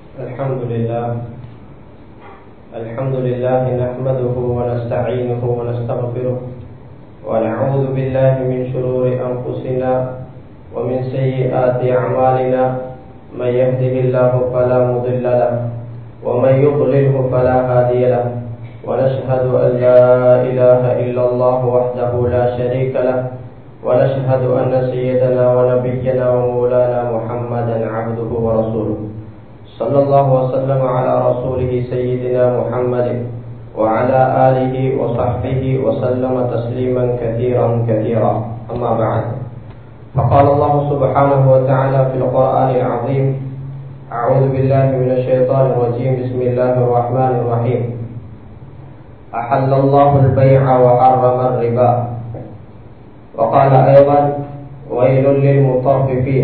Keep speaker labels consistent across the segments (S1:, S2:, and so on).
S1: الحمد لله الحمد لله نحمده ونستعينه ونستغفره ونعوذ بالله من شرور أنفسنا ومن سيئات أعمالنا من يهده الله فلا مضل له ومن يضلله فلا هادي له ونشهد أن لا إله إلا الله وحده لا شريك له ونشهد أن سيدنا ونبينا ومولانا محمدا عبده ورسوله صلى الله وسلم على رسوله سيدنا محمد وعلى آله وصحبه وسلم تسليما كثيرا كثيرا أما بعد فقال الله سبحانه وتعالى في القرآن العظيم أعوذ بالله من الشيطان الرجيم بسم الله الرحمن الرحيم أحل الله البيع وحرم الربا وقال أيضا ويل للمطففين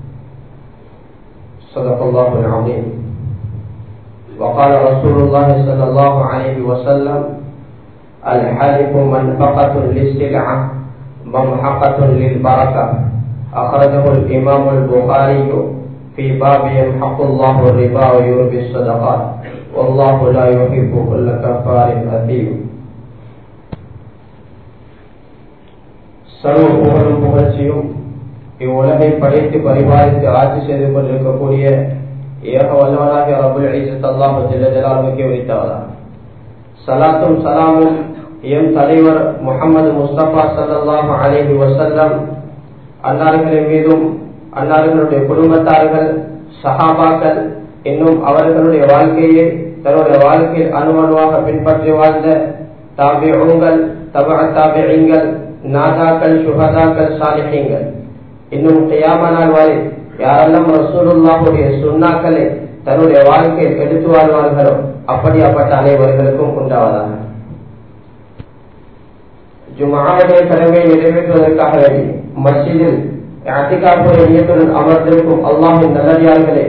S1: صدق الله العظيم وقال رسول الله صلى الله عليه وسلم الحلف منفقة للسلعة ممحقة للبركة أخرجه الإمام البخاري في باب يمحق الله الربا ويربي الصدقات والله لا يحب كل كفار أثيم சர்வ புகழும் புகழ்ச்சியும் இவ்வுலகை படைத்து பரிபாலித்து ஆட்சி செய்து கொண்டிருக்கக்கூடிய ஏக வல்லவனாக ரபுல் ஐசத் அல்லாஹு ஜலாலுக்கு உரித்தவரா சலாத்தும் சலாமும் எம் தலைவர் முகமது முஸ்தபா சல்லாஹு அலேஹி வசல்லம் அன்னார்களின் மீதும் அன்னார்களுடைய குடும்பத்தார்கள் சஹாபாக்கள் இன்னும் அவர்களுடைய வாழ்க்கையை தன்னுடைய வாழ்க்கையில் அணுவணுவாக பின்பற்றி வாழ்ந்த தாபியங்கள் தப தாபியங்கள் நாதாக்கள் சுகதாக்கள் சாலிஹீங்கள் இன்னும் கியாமனால் வரை யாரெல்லாம் ரசூலுல்லாஹுடைய சுண்ணாக்களை தன்னுடைய வாழ்க்கையில் எடுத்து வாழ்வார்களோ அப்படியாப்பட்ட அனைவர்களுக்கும் உண்டாவதாக ஜுமாவுடைய கடமையை நிறைவேற்றுவதற்காக வேண்டி மஸ்ஜிதில் அத்திகாப்புடைய நியத்துடன் அமர்ந்திருக்கும் அல்லாஹின் நல்லடியார்களே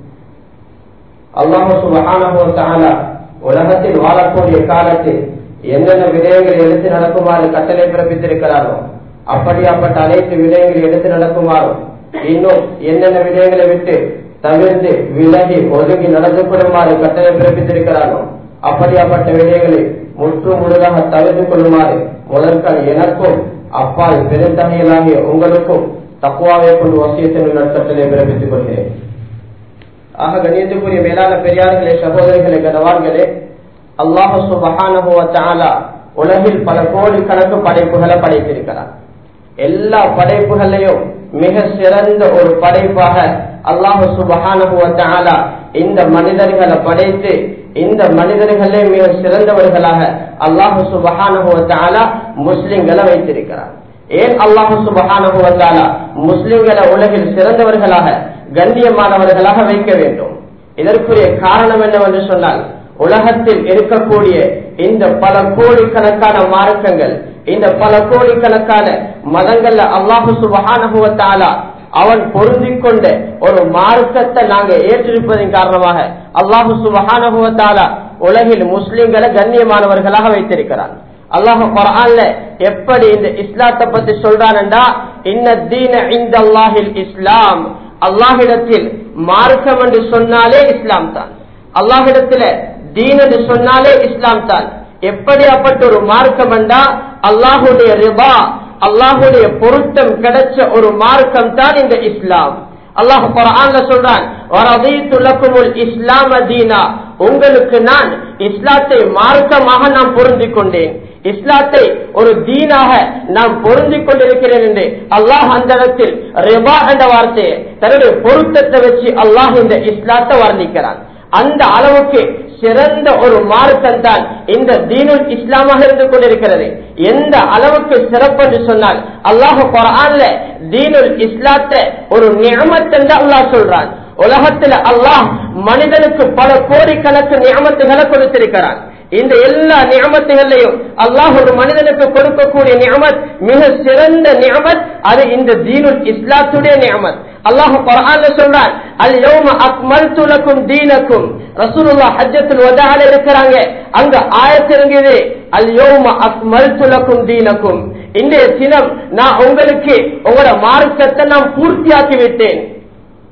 S1: அல்லாஹு சுபஹான உலகத்தில் வாழக்கூடிய காலத்தில் என்னென்ன விடயங்களை எடுத்து நடக்குமாறு கட்டளை பிறப்பித்திருக்கிறாரோ அப்படியாப்பட்ட அனைத்து விடயங்களை எடுத்து நடக்குமாறும் இன்னும் என்னென்ன விடயங்களை விட்டு தவிர்த்து விலகி ஒதுங்கி நடந்து கொள்ளுமாறு கட்டளை பிறப்பித்திருக்கிறாரோ அப்படியாப்பட்ட விடயங்களை முற்று முழுதாக தவிர்த்து கொள்ளுமாறு முதற்கண் எனக்கும் அப்பால் பெருந்தகையிலாகிய உங்களுக்கும் தக்குவாவை கொண்டு வசியத்தின் கட்டளை பிறப்பித்துக் கொள்கிறேன் ஆக கணியத்துக்குரிய மேலான பெரியார்களே சகோதரிகளே கனவான்களே அல்லாஹு சுபஹான உலகில் பல கோடி கணக்கு படைப்புகளை படைத்திருக்கிறார் எல்லா படைப்புகளையும் மிக சிறந்த ஒரு படைப்பாக அல்லாஹு சுபஹான இந்த மனிதர்களை படைத்து இந்த மனிதர்களே மிக சிறந்தவர்களாக அல்லாஹு சுபஹான முஸ்லிம்களை வைத்திருக்கிறார் ஏன் அல்லாஹு சுபஹான முஸ்லிம்களை உலகில் சிறந்தவர்களாக கண்ணியமானவர்களாக வைக்க வேண்டும் இதற்குரிய காரணம் என்னவென்று சொன்னால் உலகத்தில் இருக்கக்கூடிய இந்த பல கோடிக்கணக்கான மார்க்கங்கள் இந்த பல கோடிக்கணக்கான மதங்கள்ல அல்லாஹு சுபகானுபவத்தாலா அவன் பொருந்திக் கொண்ட ஒரு மார்க்கத்தை நாங்க ஏற்றிருப்பதன் காரணமாக அல்லாஹு சுபகானுபவத்தாலா உலகில் முஸ்லிம்களை கண்ணியமானவர்களாக வைத்திருக்கிறான் அல்லாஹு குரான்ல எப்படி இந்த இஸ்லாத்தை பத்தி சொல்றான்டா இன்ன தீன இந்த அல்லாஹில் இஸ்லாம் அல்லாஹிடத்தில் மார்க்கம் என்று சொன்னாலே இஸ்லாம் தான் அல்லாஹிடத்துல தீன் என்று சொன்னாலே இஸ்லாம் தான் எப்படியாப்பட்ட ஒரு மார்க்கம் என்றா அல்லாஹுடைய ரிபா அல்லாஹுடைய பொருத்தம் கிடைச்ச ஒரு மார்க்கம் தான் இந்த இஸ்லாம் அல்லாஹ் குரான்ல சொல்றான் இஸ்லாம தீனா உங்களுக்கு நான் இஸ்லாத்தை மார்க்கமாக நான் பொருந்திக் கொண்டேன் இஸ்லாத்தை ஒரு தீனாக நாம் பொருந்திக் கொண்டிருக்கிறேன் என்று அல்லாஹ் அந்த இடத்தில் ரெபா என்ற வார்த்தையை தன்னுடைய பொருத்தத்தை வச்சு அல்லாஹ் இந்த இஸ்லாத்தை வர்ணிக்கிறான் அந்த அளவுக்கு சிறந்த ஒரு மார்க்கம் தான் இந்த தீனுல் இஸ்லாமாக இருந்து கொண்டிருக்கிறது எந்த அளவுக்கு சிறப்பு என்று சொன்னால் அல்லாஹு குரான்ல தீனுல் இஸ்லாத்தை ஒரு நியமத்தென்று அல்லாஹ் சொல்றான் உலகத்துல அல்லாஹ் மனிதனுக்கு பல கோடிக்கணக்கு நியமத்துகளை கொடுத்திருக்கிறான் இந்த எல்லா நியமத்துகளையும் அல்லாஹ் ஒரு மனிதனுக்கு கொடுக்கக்கூடிய நியமத் மிக சிறந்த நியமத் அது இந்த தீனுல் இஸ்லாத்துடைய நியமத் அல்லாஹ் குர்ஆன்ல சொல்றான் அல் யௌம அக்மல்து லக்கும் தீனக்கும் ரசூலுல்லாஹ் ஹஜ்ஜத்துல் வதால இருக்கிறாங்க அங்க ஆயத்து இறங்கியது அல் யௌம அக்மல்து லக்கும் தீனக்கும் இன்றைய தினம் நான் உங்களுக்கு உங்களோட மார்க்கத்தை நான் பூர்த்தியாக்கி விட்டேன்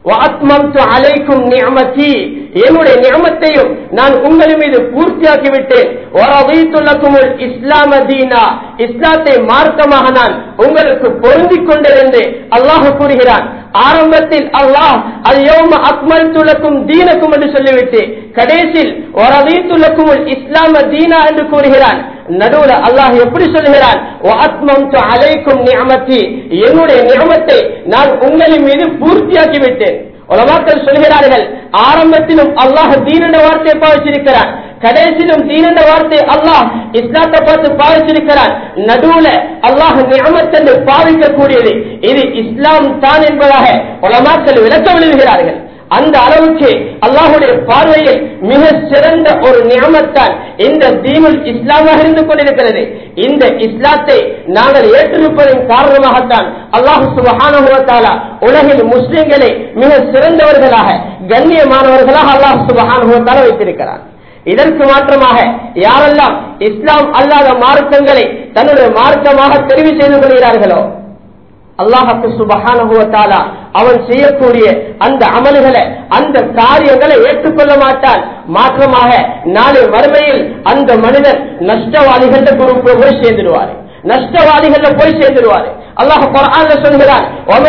S1: وَأَتْمَمْتُ عَلَيْكُمْ نِعْمَتِي என்னுடைய நியமத்தையும் நான் உங்கள் மீது பூர்த்தியாக்கி விட்டேன் وَرَضِيتُ لَكُمُ الْإِسْلَامَ دِينًا இஸ்லாத்தை மார்க்கமாக நான் உங்களுக்கு பொருந்திக் கொண்டேன் என்று அல்லாஹ் கூறுகிறான் ஆரம்பத்தில் அல்லாஹ் அது யோம அக்மல் துலக்கும் தீனக்கும் என்று சொல்லிவிட்டு கடைசியில் வரவீத்துலக்கும் இஸ்லாம தீனா என்று கூறுகிறான் நடுவுல அல்லாஹ் எப்படி சொல்லுகிறான் அலைக்கும் நியமத்தி என்னுடைய நியமத்தை நான் உங்களின் மீது பூர்த்தியாக்கி விட்டேன் உலமாக்கள் சொல்கிறார்கள் ஆரம்பத்திலும் அல்லாஹ் தீனட வார்த்தையை பாவிச்சிருக்கிறான் கடைசியிலும் தீனட வார்த்தை அல்லாஹ் இஸ்லாத்தை பார்த்து பாவிச்சிருக்கிறான் நடுவுல அல்லாஹ் நியமத் என்று பாவிக்கக்கூடியது இது இஸ்லாம் தான் என்பதாக உலமாக்கள் விளக்கம் எழுதுகிறார்கள் அந்த அளவுக்கு அல்லாஹுடைய பார்வையில் மிக சிறந்த ஒரு நியமத்தான் இந்த தீனுல் இஸ்லாமாக இருந்து கொண்டிருக்கிறது இந்த இஸ்லாத்தை நாங்கள் ஏற்றிருப்பதன் காரணமாகத்தான் அல்லாஹு சுபஹானுவத்தாலா உலகில் முஸ்லிம்களை மிக சிறந்தவர்களாக கண்ணியமானவர்களாக அல்லாஹு சுபஹானுவத்தாலா வைத்திருக்கிறார் இதற்கு மாற்றமாக யாரெல்லாம் இஸ்லாம் அல்லாத மார்க்கங்களை தன்னுடைய மார்க்கமாக தெரிவு செய்து கொள்கிறார்களோ அல்லாஹக்கு சுபகானுவத்தாலா அவன் செய்யக்கூடிய அந்த அமல்களை அந்த காரியங்களை ஏற்றுக்கொள்ள மாட்டான் மாற்றமாக நாளை வறுமையில் அந்த மனிதன் நஷ்டவாதிகள் குரூப்ல போய் சேர்ந்துடுவாரு நஷ்டவாதிகள் போய் சேர்ந்துடுவாரு அல்லாஹ் குரான்ல சொல்கிறான்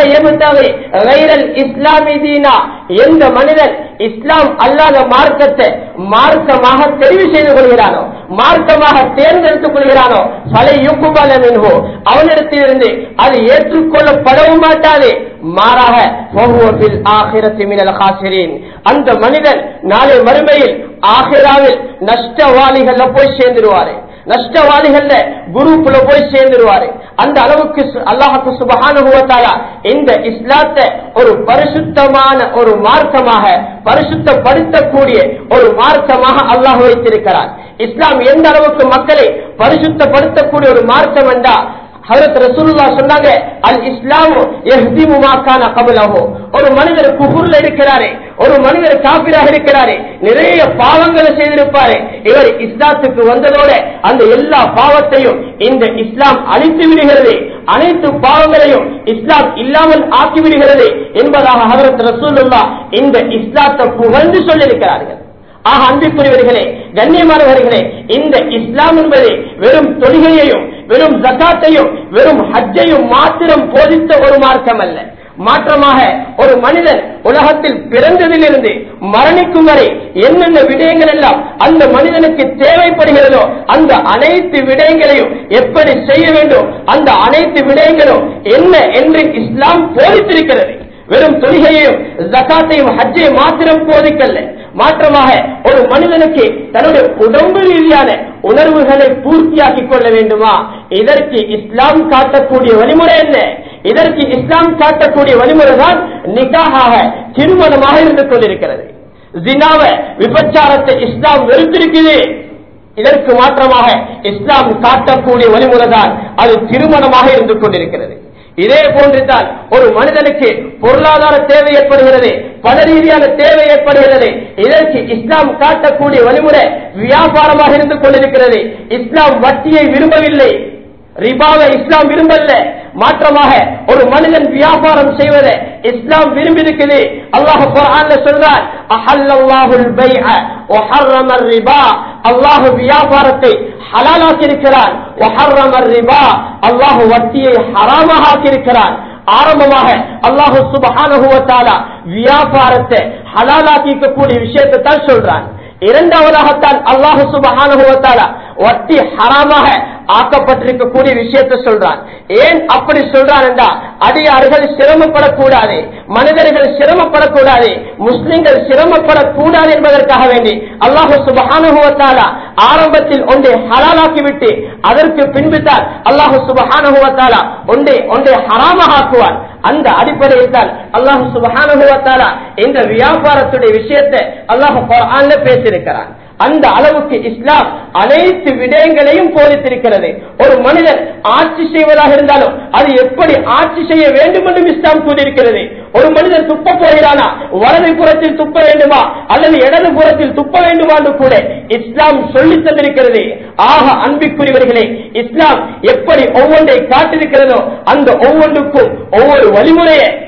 S1: இஸ்லாமி தீனா எந்த மனிதன் இஸ்லாம் அல்லாத மார்க்கத்தை மார்க்கமாக தெரிவு செய்து கொள்கிறானோ மார்க்கமாக தேர்ந்தெடுத்துக் கொள்கிறானோ பல யுக்குபலமின்ஹோ அவனிடத்திலிருந்து அது ஏற்றுக்கொள்ளப்படவும் மாட்டாது மாறாக அந்த மனிதன் நாளை மறுமையில் ஆகிராவில் நஷ்டவாளிகள் போய் சேர்ந்துருவாரு நஷ்டவாதிகள் குரூப்ல போய் சேர்ந்துருவாரு அந்த அளவுக்கு அல்லாஹுக்கு சுபகானுபவத்தாலா இந்த இஸ்லாத்தை ஒரு பரிசுத்தமான ஒரு மார்க்கமாக பரிசுத்தப்படுத்தக்கூடிய ஒரு மார்க்கமாக அல்லாஹ் வைத்திருக்கிறார் இஸ்லாம் எந்த அளவுக்கு மக்களை பரிசுத்தப்படுத்தக்கூடிய ஒரு மார்க்கம் என்றா ஹரத் ரசூலுல்லா சொன்னாங்க அல் இஸ்லாமு எஹ்திமு மாக்கான கபலஹோ ஒரு மனிதர் குபுர்ல இருக்கிறாரே ஒரு மனிதர் காபிராக இருக்கிறாரே நிறைய பாவங்களை செய்திருப்பாரு இவர் இஸ்லாத்துக்கு வந்ததோட அந்த எல்லா பாவத்தையும் இந்த இஸ்லாம் அழித்து விடுகிறது அனைத்து பாவங்களையும் இஸ்லாம் இல்லாமல் ஆக்கிவிடுகிறது என்பதாக ஹரத் ரசூலுல்லா இந்த இஸ்லாத்தை புகழ்ந்து சொல்லியிருக்கிறார்கள் ஆக அன்பிற்குரியவர்களே கண்ணியமானவர்களே இந்த இஸ்லாம் என்பது வெறும் தொழுகையையும் வெறும் ஜக்காத்தையும் வெறும் ஹஜ்ஜையும் மாத்திரம் போதித்த ஒரு மார்க்கம் அல்ல மாற்றமாக ஒரு மனிதன் உலகத்தில் பிறந்ததிலிருந்து மரணிக்கும் வரை என்னென்ன விடயங்கள் எல்லாம் அந்த மனிதனுக்கு தேவைப்படுகிறதோ அந்த அனைத்து விடயங்களையும் எப்படி செய்ய வேண்டும் அந்த அனைத்து விடயங்களும் என்ன என்று இஸ்லாம் போதித்திருக்கிறது வெறும் தொழுகையையும் ஜக்காத்தையும் ஹஜ்ஜையும் மாத்திரம் போதிக்கல்ல மாற்றமாக ஒரு மனிதனுக்கு தன்னுடைய உடம்பு ரீதியான உணர்வுகளை பூர்த்தியாக்கிக் கொள்ள வேண்டுமா இதற்கு இஸ்லாம் காட்டக்கூடிய வழிமுறை என்ன இதற்கு இஸ்லாம் காட்டக்கூடிய வழிமுறை தான் நிக்காக திருமணமாக இருந்து கொண்டிருக்கிறது ஜினாவ விபச்சாரத்தை இஸ்லாம் வெறுத்திருக்குது இதற்கு மாற்றமாக இஸ்லாம் காட்டக்கூடிய வழிமுறை தான் அது திருமணமாக இருந்து கொண்டிருக்கிறது இதே போன்றுதான் ஒரு மனிதனுக்கு பொருளாதார தேவை ஏற்படுகிறது பல ரீதியான தேவை ஏற்படுகிறது இதற்கு இஸ்லாம் காட்டக்கூடிய வழிமுறை வியாபாரமாக இருந்து கொண்டிருக்கிறது இஸ்லாம் வட்டியை விரும்பவில்லை ரிபாவை இஸ்லாம் விரும்பல்ல மாற்றமாக ஒரு மனிதன் வியாபாரம் செய்வதை இஸ்லாம் விரும்பி இருக்குது அல்லாஹ் குர்ஆன்ல சொல்றான் அஹல்லல்லாஹுல் பைஅ வஹர்ரம ரிபா அல்லாஹ் வியாபாரத்தை ஹலாலாக்கி இருக்கிறான் வஹர்ரம ரிபா அல்லாஹ் வட்டியை ஹராமாக ஆக்கியிருக்கிறான் ஆரம்பமாக அல்லாஹு சுபஹானஹு வ தஆலா வியாபாரத்தை ஹலாலாக்கிக்கக்கூடிய விஷயத்தை தான் சொல்றான் இரண்டாவதாகத்தான் அல்லாஹு சுபஹானஹு வ தஆலா வட்டி ஹராமாக ஆக்கப்பட்டிருக்கக்கூடிய விஷயத்தை சொல்றான் ஏன் அப்படி சொல்றான் என்றா அடியார்கள் சிரமப்படக்கூடாது மனிதர்கள் சிரமப்படக்கூடாது முஸ்லிம்கள் சிரமப்படக்கூடாது என்பதற்காக வேண்டி அல்லாஹு சுபஹானுவத்தாலா ஆரம்பத்தில் ஒன்றை ஹலாலாக்கிவிட்டு அதற்கு பின்பு தான் அல்லாஹு சுபஹானுவத்தாலா ஒன்றை ஒன்றை ஹராமாக ஆக்குவான் அந்த அடிப்படையில் தான் அல்லாஹு சுபஹானுவத்தாலா இந்த வியாபாரத்துடைய விஷயத்தை அல்லாஹு குர்ஆன்ல பேசியிருக்கிறான் அந்த அளவுக்கு இஸ்லாம் அனைத்து விடயங்களையும் போதித்திருக்கிறது ஒரு மனிதன் ஆட்சி செய்வதாக இருந்தாலும் அது எப்படி ஆட்சி செய்ய வேண்டும் என்றும் இஸ்லாம் கூறியிருக்கிறது ஒரு மனிதன் துப்ப போகிறானா வலது புறத்தில் துப்ப வேண்டுமா அல்லது இடது புறத்தில் துப்ப வேண்டுமா என்று கூட இஸ்லாம் சொல்லி தந்திருக்கிறது ஆக அன்பிற்குரியவர்களே இஸ்லாம் எப்படி ஒவ்வொன்றை காட்டிருக்கிறதோ அந்த ஒவ்வொன்றுக்கும் ஒவ்வொரு வழிமுறையை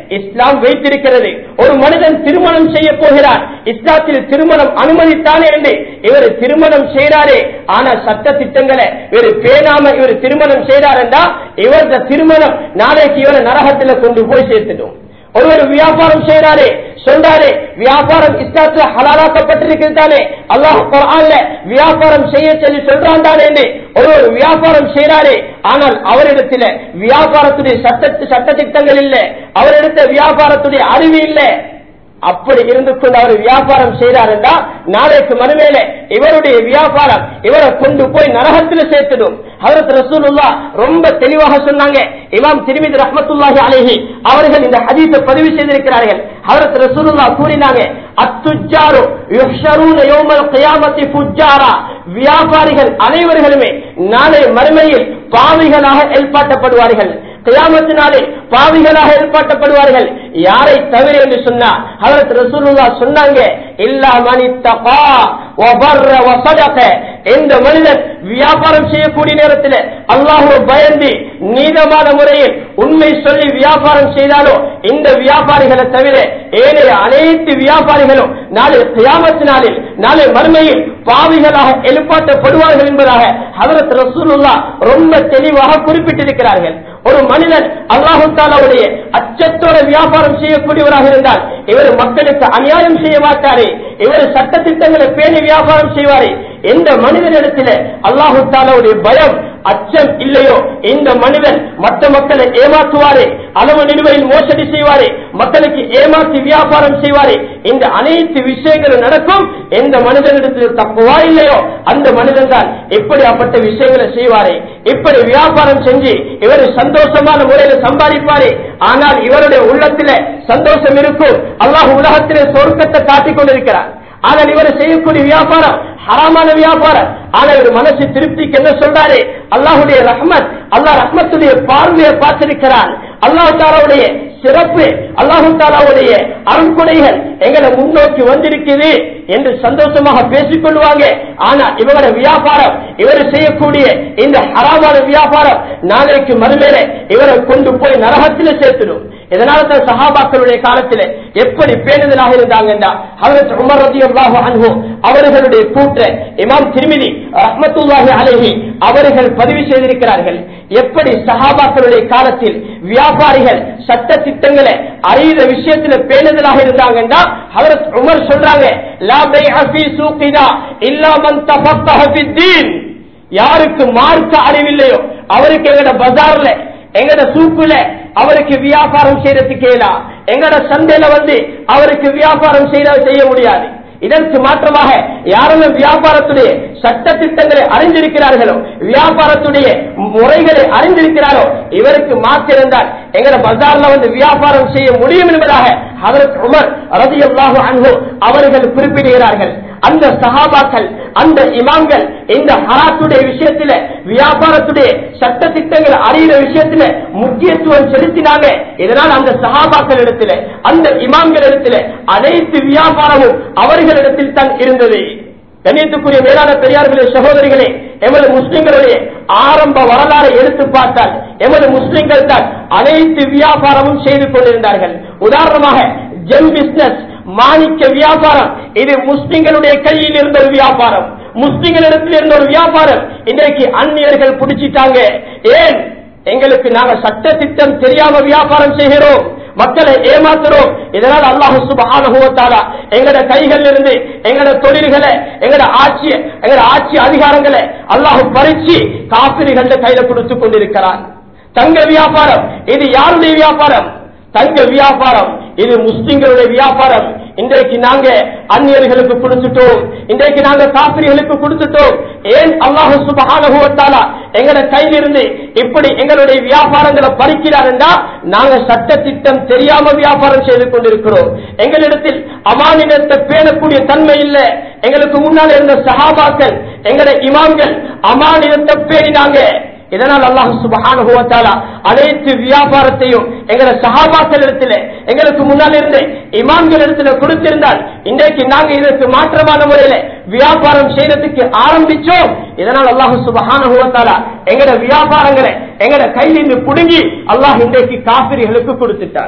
S1: இஸ்லாம் வைத்திருக்கிறது ஒரு மனிதன் திருமணம் செய்ய போகிறார் இஸ்லாத்தில் திருமணம் அனுமதித்தானே என்று இவர் திருமணம் செய்கிறாரே ஆனா சட்ட திட்டங்களை இவர் பேணாம இவர் திருமணம் செய்கிறார் என்றா இவரது திருமணம் நாளைக்கு இவரை நரகத்துல கொண்டு போய் சேர்த்துடும் ஒருவர் வியாபாரம் செய்யறாரு சொல்றாரு வியாபாரம் இஸ்லாத்துல ஹலாலாக்கப்பட்டிருக்கிறானே அல்லாஹ் குர்ஆன்ல வியாபாரம் செய்ய சொல்லி சொல்றான் தானே ஒருவர் வியாபாரம் செய்யறாரு ஆனால் அவரிடத்துல வியாபாரத்துடைய சட்ட சட்ட திட்டங்கள் இல்ல அவரிடத்துல வியாபாரத்துடைய அறிவு இல்லை அப்படி இருந்து கொண்டு அவர் வியாபாரம் செய்கிறாருந்தா நாளைக்கு மறுமையில இவருடைய வியாபாரம் இவரை கொண்டு போய் நரகத்தில் சேர்த்துடும் ஹதரத் ரசூலுல்லா ரொம்ப தெளிவாக சொன்னாங்க இமாம் திருமிதி ரஹமத்துல்லாஹி அலைஹி அவர்கள் இந்த ஹதீஸை பதிவு செய்திருக்கிறார்கள் ஹதரத் ரசூலுல்லா கூறினாங்க அத்துஜாரு யுஹ்ஷரூன யௌமல் கியாமத்தி ஃபுஜ்ஜாரா வியாபாரிகள் அனைவர்களுமே நாளை மறுமையில் பாவிகளாக எழுப்பாட்டப்படுவார்கள் கியாமத்தினாலே பாவிகளாக ஏற்பாட்டப்படுவார்கள் யாரை தவிர என்று சொன்னா ஹதரத் ரசூலுல்லா சொன்னாங்க இல்லா மணி தகா வபர்ர வசதக எந்த மனிதன் வியாபாரம் செய்யக்கூடிய நேரத்தில் அல்லாஹுவை பயந்து நீதமான முறையில் உண்மை சொல்லி வியாபாரம் செய்தாலோ இந்த வியாபாரிகளை தவிர ஏனைய அனைத்து வியாபாரிகளும் நாளை கியாமத்தினாலில் நாளை மறுமையில் பாவிகளாக எழுப்பாட்டப்படுவார்கள் என்பதாக ஹதரத் ரசூலுல்லா ரொம்ப தெளிவாக குறிப்பிட்டிருக்கிறார்கள் ஒரு மனிதன் அல்லாஹு தாலாவுடைய அச்சத்தோட வியாபாரம் செய்யக்கூடியவராக இருந்தால் இவர் மக்களுக்கு அநியாயம் செய்ய மாட்டாரே இவர் சட்ட திட்டங்களை பேணி வியாபாரம் செய்வாரே எந்த மனிதனிடத்தில் அல்லாஹு தாலாவுடைய பயம் அச்சம் இல்லையோ இந்த மனிதன் மற்ற மக்களை ஏமாற்றுவாரே அளவு நிலுவையில் மோசடி செய்வாரே மக்களுக்கு ஏமாற்றி வியாபாரம் செய்வாரே இந்த அனைத்து விஷயங்களும் நடக்கும் எந்த மனிதனிடத்தில் தப்புவா இல்லையோ அந்த மனிதன் தான் எப்படியாப்பட்ட விஷயங்களை செய்வாரே இப்படி வியாபாரம் செஞ்சு இவர் சந்தோஷமான முறையில் சம்பாதிப்பாரே ஆனால் இவருடைய உள்ளத்தில சந்தோஷம் இருக்கும் அல்லாஹ் உலகத்திலே சொர்க்கத்தை காட்டிக் கொண்டிருக்கிறார் ஆனால் இவர் செய்யக்கூடிய வியாபாரம் ஹராமான வியாபாரம் ஆனா இவர் மனசு திருப்திக்கு என்ன சொல்றாரு அல்லாஹுடைய ரஹ்மத் அல்லாஹ் ரஹ்மத்துடைய பார்வையை பார்த்திருக்கிறான் அல்லாஹு தாலாவுடைய சிறப்பு அல்லாஹு தாலாவுடைய அருண்கொடைகள் எங்களை முன்னோக்கி வந்திருக்குது என்று சந்தோஷமாக பேசிக் கொள்வாங்க ஆனா இவரோட வியாபாரம் இவர் செய்யக்கூடிய இந்த ஹராமான வியாபாரம் நாளைக்கு மறுமேலே இவரை கொண்டு போய் நரகத்தில் சேர்த்துடும் இதனால தான் சஹாபாக்களுடைய காலத்தில் எப்படி பேணுதலாக இருந்தாங்க உமர் ரதி அன்ஹு அவர்களுடைய கூற்ற இமாம் திருமிதி ரஹ்மத்துல்லாஹி அலைஹி அவர்கள் பதிவு செய்திருக்கிறார்கள் எப்படி சஹாபாக்களுடைய காலத்தில் வியாபாரிகள் சட்ட திட்டங்களை அறிகிற விஷயத்துல பேணுதலாக இருந்தாங்கன்னா ஹதரத் உமர் சொல்றாங்க லா பைஅ ஃபீ சூகினா இல்லா மன் தஃபக்கஹ ஃபித்தீன் யாருக்கு மார்க்க அறிவில்லையோ அவருக்கு எங்கட பஜார்ல எங்கட சூப்புல அவருக்கு வியாபாரம் செய்யறதுக்கு கேளா எங்கட சந்தையில வந்து அவருக்கு வியாபாரம் செய்ய செய்ய முடியாது இதற்கு மாற்றமாக யாரும் வியாபாரத்துடைய சட்ட திட்டங்களை அறிந்திருக்கிறார்களோ வியாபாரத்துடைய முறைகளை அறிந்திருக்கிறாரோ இவருக்கு மாற்றிருந்தால் எங்கட பஜார்ல வந்து வியாபாரம் செய்ய முடியும் என்பதாக ஹதரத் உமர் ரதி அன்ஹு அவர்கள் குறிப்பிடுகிறார்கள் அந்த சஹாபாக்கள் அந்த இமாம்கள் இந்த ஹராத்துடைய விஷயத்துல வியாபாரத்துடைய சட்ட திட்டங்கள் அறிகிற விஷயத்துல முக்கியத்துவம் செலுத்தினாங்க இதனால் அந்த சஹாபாக்கள் இடத்துல அந்த இமாம்கள் இடத்துல அனைத்து வியாபாரமும் அவர்களிடத்தில் தான் இருந்தது கண்ணியத்துக்குரிய மேலான பெரியார்களே சகோதரிகளே எமது முஸ்லிம்களுடைய ஆரம்ப வரலாறை எடுத்து பார்த்தால் எமது முஸ்லிம்கள் தான் அனைத்து வியாபாரமும் செய்து கொண்டிருந்தார்கள் உதாரணமாக ஜெம் பிசினஸ் மாணிக்க வியாபாரம் இது முஸ்லிம்களுடைய கையில் இருந்த ஒரு வியாபாரம் முஸ்லிம்களிடத்தில் இருந்த ஒரு வியாபாரம் இன்றைக்கு அந்நியர்கள் பிடிச்சிட்டாங்க ஏன் எங்களுக்கு நாங்க சட்ட திட்டம் தெரியாம வியாபாரம் செய்கிறோம் மக்களை ஏமாத்துறோம் இதனால் அல்லாஹு சுபானுவத்தாலா எங்கட கைகள் இருந்து எங்கட தொழில்களை எங்கட ஆட்சி எங்கட ஆட்சி அதிகாரங்களை அல்லாஹு பறிச்சு காப்பிரிகள கையில கொடுத்து கொண்டிருக்கிறார் தங்க வியாபாரம் இது யாருடைய வியாபாரம் தங்க வியாபாரம் இது முஸ்லிம்களுடைய வியாபாரம் இன்றைக்கு நாங்க அந்நியர்களுக்கு கொடுத்துட்டோம் இன்றைக்கு நாங்க காப்பிரிகளுக்கு கொடுத்துட்டோம் ஏன் அல்லாஹு சுபகானுவத்தாலா எங்கட கையிலிருந்து இப்படி எங்களுடைய வியாபாரங்களை பறிக்கிறார் என்றா நாங்க சட்ட திட்டம் தெரியாம வியாபாரம் செய்து கொண்டிருக்கிறோம் எங்களிடத்தில் அமானினத்தை பேணக்கூடிய தன்மை இல்ல எங்களுக்கு முன்னால் இருந்த சஹாபாக்கள் எங்கட இமாம்கள் அமானினத்தை பேணினாங்க இதனால் அல்லாஹு சுபகானுவத்தாலா அனைத்து வியாபாரத்தையும் எங்களை சகாபாக்கள் இடத்துல எங்களுக்கு முன்னால் இருந்து இமாம்கள் இடத்துல கொடுத்திருந்தால் இன்றைக்கு நாங்க இதற்கு மாற்றமான முறையில வியாபாரம் செய்யறதுக்கு ஆரம்பிச்சோம் இதனால் அல்லாஹு சுபகானுவத்தாலா எங்கட வியாபாரங்களை எங்கட கையிலிருந்து புடுங்கி அல்லாஹ் இன்றைக்கு காப்பிரிகளுக்கு கொடுத்துட்டான்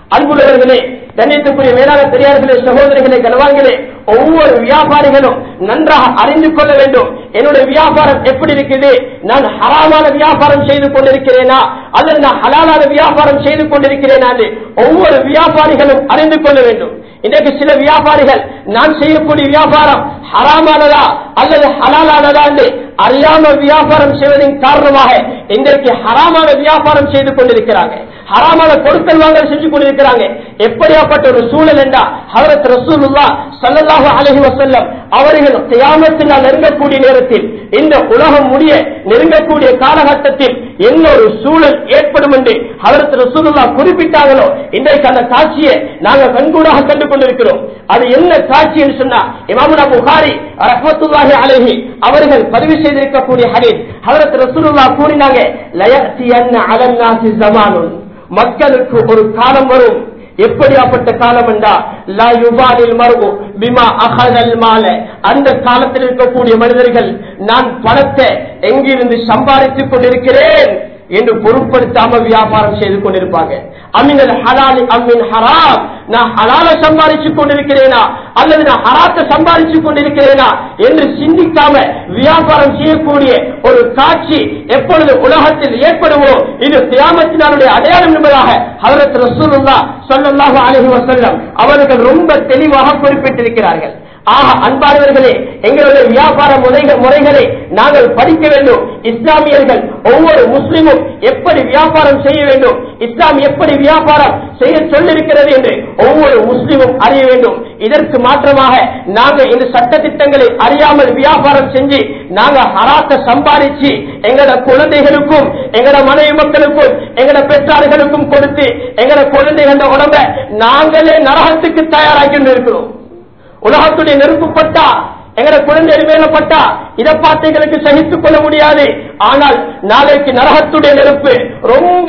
S1: அன்புள்ளவர்களே கண்ணியத்துக்குரிய மேலான பெரியார்களே சகோதரிகளே கனவான்களே ஒவ்வொரு வியாபாரிகளும் நன்றாக அறிந்து கொள்ள வேண்டும் என்னுடைய வியாபாரம் எப்படி இருக்குது நான் ஹராமான வியாபாரம் செய்து கொண்டிருக்கிறேனா அல்லது நான் ஹலாலான வியாபாரம் செய்து கொண்டிருக்கிறேனா என்று ஒவ்வொரு வியாபாரிகளும் அறிந்து கொள்ள வேண்டும் இன்றைக்கு சில வியாபாரிகள் நான் செய்யக்கூடிய வியாபாரம் ஹராமானதா அல்லது ஹலாலானதா என்று அறியாமல் வியாபாரம் செய்வதன் காரணமாக இன்றைக்கு ஹராமான வியாபாரம் செய்து கொண்டிருக்கிறாங்க ஹராமான கொடுக்கல் வாங்கல் செஞ்சு கொண்டிருக்கிறாங்க எப்படியாப்பட்ட ஒரு சூழல் என்றா ஹவரத் ரசூலுல்லா சல்லல்லாஹு அலைஹி வஸல்லம் அவர்கள் கியாமத்தினால் நெருங்கக்கூடிய நேரத்தில் இந்த உலகம் முடிய நெருங்கக்கூடிய காலகட்டத்தில் என்ன ஒரு சூழல் ஏற்படும் என்று ஹவரத் ரசூலுல்லா குறிப்பிட்டாங்களோ இன்றைக்கு அந்த காட்சியை நாங்கள் கண்கூடாக கண்டு கொண்டிருக்கிறோம் அது என்ன காட்சி என்று சொன்னா இமாமுனா புகாரி ரஹ்மத்துல்லாஹி அலைஹி அவர்கள் பதிவு செய்திருக்கக்கூடிய ஹதீஸ் ஹவரத் ரசூலுல்லா கூறினாங்க லயத்தியன்ன அலன்னாசி ஜமானுன் மக்களுக்கு ஒரு காலம் வரும் எப்படியாப்பட்ட காலம் என்றா லா யுபாலில் மருகு பிமா அகதல் மால அந்த காலத்தில் இருக்கக்கூடிய மனிதர்கள் நான் பணத்தை எங்கிருந்து சம்பாதித்துக் கொண்டிருக்கிறேன் என்று பொருட்படுத்தாம வியாபாரம் செய்து கொண்டிருப்பாங்க அமினல் ஹலாலி அம்மின் ஹராம் நான் ஹலால சம்பாதிச்சுக் கொண்டிருக்கிறேனா அல்லது நான் ஹராத்தை சம்பாதிச்சுக் கொண்டிருக்கிறேனா என்று சிந்திக்காம வியாபாரம் செய்யக்கூடிய ஒரு காட்சி எப்பொழுது உலகத்தில் ஏற்படுமோ இது தியாமத்தினாருடைய அடையாளம் என்பதாக ஹவரத் ரசூலுல்லா சொல்லல்லாஹு அலைஹி வஸல்லம் அவர்கள் ரொம்ப தெளிவாக குறிப்பிட்டிருக்கிறார்கள் ஆக அன்பானவர்களே எங்களுடைய வியாபார முறைகள் முறைகளை நாங்கள் படிக்க வேண்டும் இஸ்லாமியர்கள் ஒவ்வொரு முஸ்லிமும் எப்படி வியாபாரம் செய்ய வேண்டும் இஸ்லாம் எப்படி வியாபாரம் செய்ய சொல்லிருக்கிறது என்று ஒவ்வொரு முஸ்லிமும் அறிய வேண்டும் இதற்கு மாற்றமாக நாங்கள் இந்த சட்ட திட்டங்களை அறியாமல் வியாபாரம் செஞ்சு நாங்க ஹராத்த சம்பாதிச்சு எங்களோட குழந்தைகளுக்கும் எங்களோட மனைவி மக்களுக்கும் எங்களோட பெற்றார்களுக்கும் கொடுத்து எங்களோட குழந்தைகள உடம்ப நாங்களே நரகத்துக்கு தயாராக்கி இருக்கிறோம் உலகத்துடைய நெருப்பு பட்டா எங்கட குழந்தை மேல பட்டா இதை பார்த்து எங்களுக்கு சகித்துக் கொள்ள முடியாது ஆனால் நாளைக்கு நரகத்துடைய நெருப்பு ரொம்ப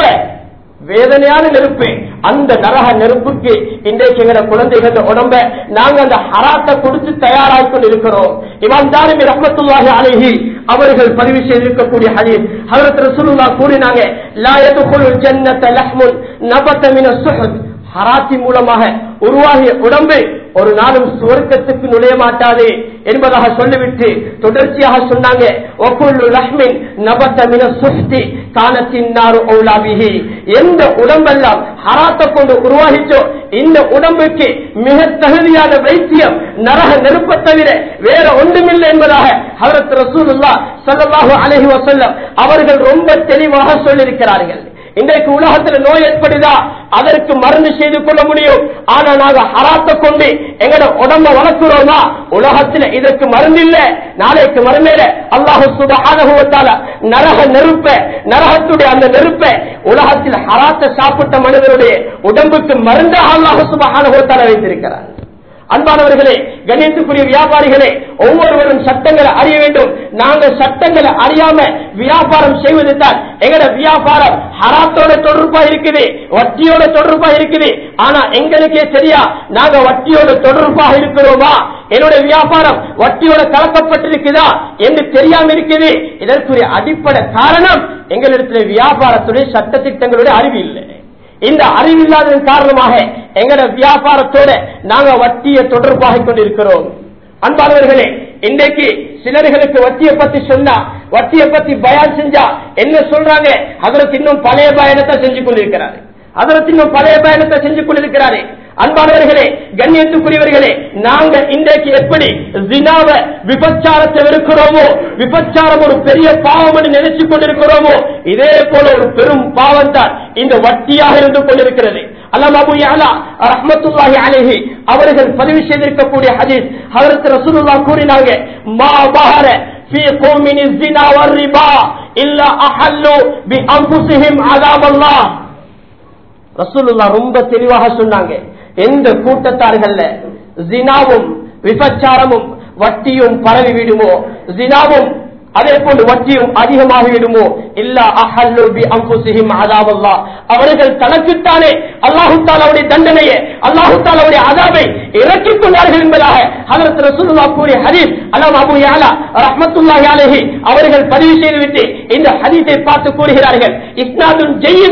S1: வேதனையான நெருப்பு அந்த நரக நெருப்புக்கு இன்றைக்கு எங்கட குழந்தைகள உடம்ப நாங்க அந்த ஹராத்தை கொடுத்து தயாராகி கொண்டு இருக்கிறோம் இவன் தானும் ரஹமத்துல்லாஹி அலைஹி அவர்கள் பதிவு செய்திருக்கக்கூடிய ஹதீஸ் ஹஜரத் ரசூலுல்லாஹ் கூறினாங்க லா யதுகுலுல் ஜன்னத லஹ்முன் நபத மின சுஹத் ஹராத்தி மூலமாக உருவாகிய உடம்பு ஒரு நாளும் சுவர்க்கத்துக்கு நுழைய மாட்டாது என்பதாக சொல்லிவிட்டு தொடர்ச்சியாக சொன்னாங்க ஒக்குள்ளு லஹ்மின் நபத்த மின சுஷ்டி காலத்தின் நாறு ஔலாபிஹி எந்த உடம்பெல்லாம் ஹராத்தை கொண்டு உருவாகிச்சோ இந்த உடம்புக்கு மிக தகுதியான வைத்தியம் நரக நெருப்பை தவிர வேற ஒன்றுமில்லை என்பதாக ஹரத் ரசூலுல்லா ஸல்லல்லாஹு அலைஹி வஸல்லம் அவர்கள் ரொம்ப தெளிவாக சொல்லியிருக்கிறார்கள் இன்றைக்கு உலகத்துல நோய் ஏற்படுதா அதற்கு மருந்து செய்து கொள்ள முடியும் ஆனா நாங்க ஹராத்த கொண்டு எங்கட உடம்ப வளர்க்கிறோமா உலகத்துல இதற்கு மருந்து இல்ல நாளைக்கு மருந்தேல அல்லாஹு சுபஹானஹுவத்தால நரக நெருப்ப நரகத்துடைய அந்த நெருப்ப உலகத்தில் ஹராத்த சாப்பிட்ட மனிதனுடைய உடம்புக்கு மருந்தாக அல்லாஹு சுபஹானஹுவத்தால வைத்திருக்கிறார் அன்பானவர்களே கணியத்துக்குரிய வியாபாரிகளே ஒவ்வொருவரும் சட்டங்களை அறிய வேண்டும் நாங்க சட்டங்களை அறியாம வியாபாரம் செய்வது தான் எங்கட வியாபாரம் ஹராத்தோட தொடர்பா இருக்குது வட்டியோட தொடர்பா இருக்குது ஆனா எங்களுக்கே தெரியா நாங்க வட்டியோட தொடர்பாக இருக்கிறோமா என்னுடைய வியாபாரம் வட்டியோட கலக்கப்பட்டிருக்குதா என்று தெரியாம இருக்குது இதற்குரிய அடிப்படை காரணம் எங்களிடத்துல வியாபாரத்துடைய சட்டத்திட்டங்களுடைய அறிவு இல்லை இந்த அறிவில்லாததன் காரணமாக எங்கட வியாபாரத்தோட நாங்க வட்டியை தொடர்பாக கொண்டிருக்கிறோம் அன்பானவர்களே இன்றைக்கு சிலர்களுக்கு வட்டியை பத்தி சொன்னா வட்டியை பத்தி பயான் செஞ்சா என்ன சொல்றாங்க அதற்கு இன்னும் பழைய பயணத்தை செஞ்சு கொண்டிருக்கிறாரு அதற்கு இன்னும் பழைய பயணத்தை செஞ்சு கொண்டிருக்கிறாரு அன்பானவர்களே கண்ணியத்துக்குரியவர்களே நாங்க இன்றைக்கு எப்படி ஜினாவ விபச்சாரத்தை வெறுக்கிறோமோ விபச்சாரம் ஒரு பெரிய பாவம் என்று நினைச்சு கொண்டிருக்கிறோமோ இதே போல ஒரு பெரும் பாவம் தான் இந்த வட்டியாக இருந்து கொண்டிருக்கிறது அல்லாம் அபு யாலா ரஹ்மத்துல்லாஹி அலைஹி அவர்கள் பதிவு செய்திருக்கக்கூடிய ஹதீஸ் ஹஜரத் ரசூலுல்லாஹ் கூறினாங்க மா பஹர في قوم الزنا والربا إلا أحلوا بأنفسهم عذاب الله ரசூலுல்லா ரொம்ப தெளிவாக சொன்னாங்க எந்த கூட்டத்தார்கள்ல ஜினாவும் விபச்சாரமும் வட்டியும் பரவி விடுமோ ஜினாவும் அதே போன்று வட்டியும் அதிகமாகி விடுமோ இல்ல அஹல்லு பி அம்புசிஹிம் அதாவல்லா அவர்கள் தனக்குத்தானே அல்லாஹு தாலாவுடைய தண்டனையை அல்லாஹு தாலாவுடைய அதாவை இறக்கிக் கொண்டார்கள் என்பதாக ஹதரத் ரசூலுல்லாஹ் கூறிய ஹதீஸ் அலாம் அபு யாலா ரஹ்மத்துல்லாஹி அலைஹி அவர்கள் பதிவு செய்துவிட்டு இந்த ஹதீஸை பார்த்து கூறுகிறார்கள் இஸ்னாதுன் ஜெய்யிதுன்